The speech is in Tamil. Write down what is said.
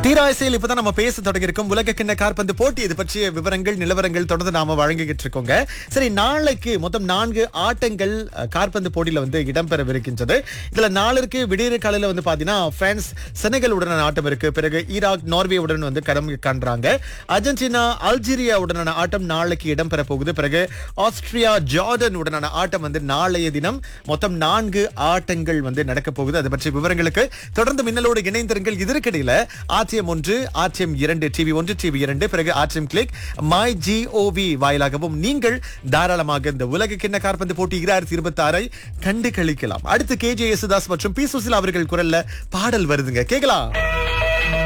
தீராசையில் இப்பதான் நம்ம பேச தொடங்கியிருக்கோம் உலக கிண்ண காற்பந்து போட்டி இது பற்றிய விவரங்கள் நிலவரங்கள் தொடர்ந்து நாம வழங்கிக்கிட்டு இருக்கோங்க சரி நாளைக்கு மொத்தம் நான்கு ஆட்டங்கள் அஹ், காற்பந்து போட்டியில வந்து இடம்பெறவிருக்கின்றது இதுல நாளிற்கு விடியற் காலையில வந்து பாத்தீங்கன்னா பிரான்ஸ் செனகல் உடனான ஆட்டம் இருக்கு பிறகு ஈராக் நார்வே உடன் வந்து களம் காண்றாங்க அர்ஜென்டினா அல்ஜீரியா உடனான ஆட்டம் நாளைக்கு இடம்பெற போகுது பிறகு ஆஸ்திரியா ஜார்டன் உடனான ஆட்டம் வந்து நாளைய தினம் மொத்தம் நான்கு ஆட்டங்கள் வந்து நடக்க போகுது அது பற்றிய விவரங்களுக்கு தொடர்ந்து மின்னலோடு இணைந்திருங்கள் இதற்கிடையில ஆர்டிஎம் ஒன்று ஆர்டிஎம் இரண்டு டிவி ஒன்று டிவி இரண்டு பிறகு ஆர்டிஎம் கிளிக் மை ஜிஓவி வாயிலாகவும் நீங்கள் தாராளமாக இந்த உலக கிண்ண காற்பந்து போட்டி இரண்டாயிரத்தி இருபத்தி ஆறை கண்டு கழிக்கலாம் அடுத்து கே ஜே யேசுதாஸ் மற்றும் பி சுசிலா அவர்கள் குரல்ல பாடல் வருதுங்க கேக்கலாம்